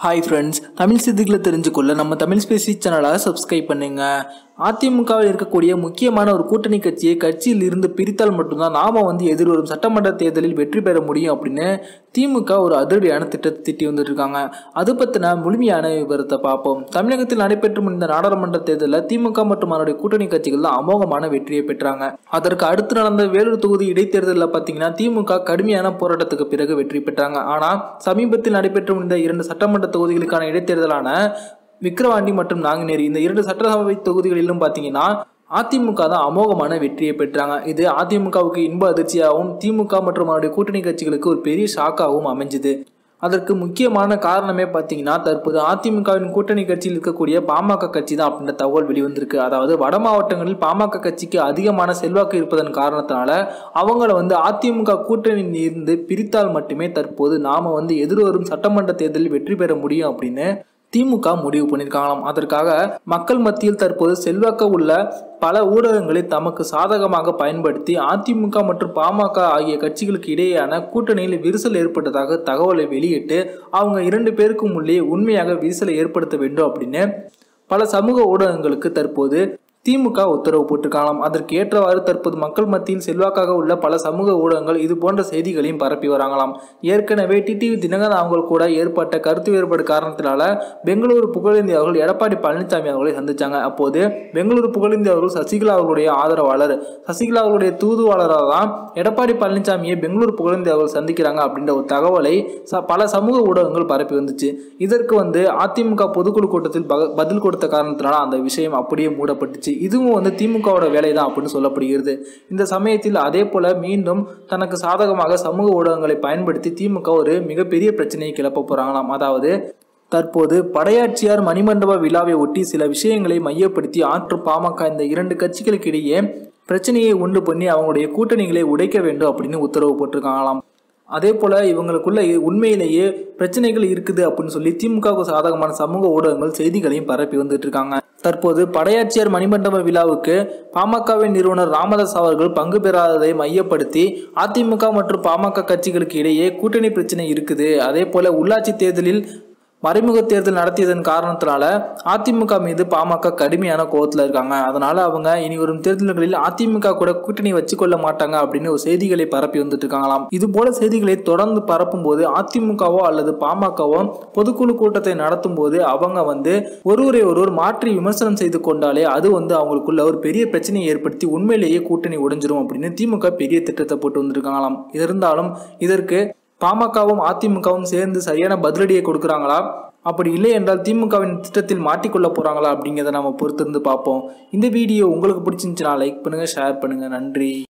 hi friends Tamil செய்திகளை தெரிஞ்சுக்கொள்ள நம்ம Tamil Spacey சேனலை சப்ஸ்கிரைப் பண்ணுங்க அதிமுகவில் இருக்கக்கூடிய முக்கியமான ஒரு கூட்டணி கட்சியை கட்சியில் இருந்து பிரித்தால் மட்டும்தான் நாம வந்து எதிர்வரும் சட்டமன்ற தேர்தலில் வெற்றி பெற முடியும் அப்படின்னு திமுக ஒரு அதிரடியான திட்டத்தை திட்டி வந்துட்டு இருக்காங்க அது பற்றின முழுமையான விவரத்தை பார்ப்போம் தமிழகத்தில் நடைபெற்று முடிந்த நாடாளுமன்ற தேர்தலில் திமுக மற்றும் அதனுடைய கூட்டணி கட்சிகள் தான் அமோகமான வெற்றியை பெற்றாங்க அதற்கு அடுத்து நடந்த வேலூர் தொகுதி இடைத்தேர்தலில் பார்த்தீங்கன்னா திமுக கடுமையான போராட்டத்துக்கு பிறகு வெற்றி பெற்றாங்க ஆனால் சமீபத்தில் நடைபெற்று முடிந்த இரண்டு சட்டமன்ற தொகுதிகளுக்கான இடைத்தேர்தலான விக்கிரவாண்டி மற்றும் நாங்குநேரி இந்த இரண்டு சட்டசபை தொகுதிகளிலும் பார்த்தீங்கன்னா அதிமுக தான் அமோகமான வெற்றியை பெற்றாங்க இது அதிமுகவுக்கு இன்ப அதிர்ச்சியாகவும் திமுக மற்றும் அவருடைய கூட்டணி கட்சிகளுக்கு ஒரு பெரிய ஷாக்காகவும் அமைஞ்சுது அதற்கு முக்கியமான காரணமே பார்த்தீங்கன்னா தற்போது அதிமுகவின் கூட்டணி கட்சியில் இருக்கக்கூடிய பாமக கட்சி தான் அப்படின்ற தகவல் வெளிவந்திருக்கு அதாவது வட மாவட்டங்களில் பாமக கட்சிக்கு அதிகமான செல்வாக்கு இருப்பதன் காரணத்தினால அவங்கள வந்து அதிமுக கூட்டணியில் இருந்து பிரித்தால் மட்டுமே தற்போது நாம வந்து எதிர்வரும் சட்டமன்ற தேர்தலில் வெற்றி பெற முடியும் அப்படின்னு திமுக முடிவு பண்ணியிருக்காங்களாம் அதற்காக மக்கள் மத்தியில் தற்போது செல்வாக்க உள்ள பல ஊடகங்களை தமக்கு சாதகமாக பயன்படுத்தி அதிமுக மற்றும் பாமக ஆகிய கட்சிகளுக்கு இடையேயான கூட்டணியில் விரிசல் ஏற்பட்டதாக தகவலை வெளியிட்டு அவங்க இரண்டு பேருக்கும் உள்ளே உண்மையாக விரிசலை ஏற்படுத்த வேண்டும் அப்படின்னு பல சமூக ஊடகங்களுக்கு தற்போது திமுக உத்தரவு போட்டிருக்காங்களாம் அதற்கு ஏற்றவாறு தற்போது மக்கள் மத்தியில் செல்வாக்காக உள்ள பல சமூக ஊடகங்கள் இது போன்ற செய்திகளையும் பரப்பி வராங்களாம் ஏற்கனவே டிடிவி தினகரன் அவங்க கூட ஏற்பட்ட கருத்து வேறுபாடு காரணத்தினால பெங்களூரு புகழேந்தி அவர்கள் எடப்பாடி பழனிசாமி அவர்களை சந்திச்சாங்க அப்போது பெங்களூரு புகழேந்தி அவர்கள் சசிகலா அவர்களுடைய ஆதரவாளர் சசிகலா அவர்களுடைய தூதுவாளராக தான் எடப்பாடி பழனிசாமியை பெங்களூரு புகழேந்தி அவர்கள் சந்திக்கிறாங்க அப்படின்ற ஒரு தகவலை ச பல சமூக ஊடகங்கள் பரப்பி வந்துச்சு இதற்கு வந்து அதிமுக பொதுக்குழு கூட்டத்தில் பக- பதில் கொடுத்த காரணத்தினால அந்த விஷயம் அப்படியே மூடப்பட்டுச்சு இதுவும் வந்து திமுகவோட வேலை தான் அப்படின்னு சொல்லப்படுகிறது இந்த சமயத்தில் அதே போல மீண்டும் தனக்கு சாதகமாக சமூக ஊடகங்களை பயன்படுத்தி திமுக ஒரு மிகப்பெரிய பிரச்சனையை கிளப்ப போறாங்களாம் அதாவது தற்போது படையாட்சியார் மணிமண்டப விழாவை ஒட்டி சில விஷயங்களை மையப்படுத்தி ஆற்று பாமக இந்த இரண்டு கட்சிகளுக்கு இடையே பிரச்சனையை உண்டு பண்ணி அவங்களுடைய கூட்டணிகளை உடைக்க வேண்டும் அப்படின்னு உத்தரவு போட்டிருக்காங்களாம் அதே போல இவங்களுக்குள்ள உண்மையிலேயே பிரச்சனைகள் இருக்குது அப்படின்னு சொல்லி திமுகவுக்கு சாதகமான சமூக ஊடகங்கள் செய்திகளையும் பரப்பி வந்துட்டு இருக்காங்க தற்போது படையாட்சியர் மணிமண்டப விழாவுக்கு பாமகவின் நிறுவனர் ராமதாஸ் அவர்கள் பங்கு பெறாததை மையப்படுத்தி அதிமுக மற்றும் பாமக கட்சிகளுக்கு இடையே கூட்டணி பிரச்சனை இருக்குது அதே போல உள்ளாட்சி தேர்தலில் மறைமுக தேர்தல் நடத்தியதன் காரணத்தினால அதிமுக மீது பாமக கடுமையான கோவத்தில் இருக்காங்க அதனால அவங்க இனி வரும் தேர்தல்களில் அதிமுக கூட கூட்டணி வச்சுக்கொள்ள மாட்டாங்க அப்படின்னு ஒரு செய்திகளை பரப்பி வந்துட்டு இருக்காங்களாம் இது போல செய்திகளை தொடர்ந்து பரப்பும் போது அதிமுகவோ அல்லது பாமகவோ பொதுக்குழு கூட்டத்தை நடத்தும் போது அவங்க வந்து ஒருவரை ஒருவர் மாற்றி விமர்சனம் செய்து கொண்டாலே அது வந்து அவங்களுக்குள்ள ஒரு பெரிய பிரச்சனையை ஏற்படுத்தி உண்மையிலேயே கூட்டணி உடைஞ்சிரும் அப்படின்னு திமுக பெரிய திட்டத்தை போட்டு வந்திருக்காங்களாம் இருந்தாலும் இதற்கு பாமகவும் அதிமுகவும் சேர்ந்து சரியான பதிலடியை கொடுக்குறாங்களா அப்படி இல்லை என்றால் திமுகவின் திட்டத்தில் மாட்டிக்கொள்ள போறாங்களா அப்படிங்கிறத நம்ம பொறுத்திருந்து பார்ப்போம் இந்த வீடியோ உங்களுக்கு பிடிச்சிருந்துச்சுன்னா லைக் பண்ணுங்க ஷேர் பண்ணுங்க நன்றி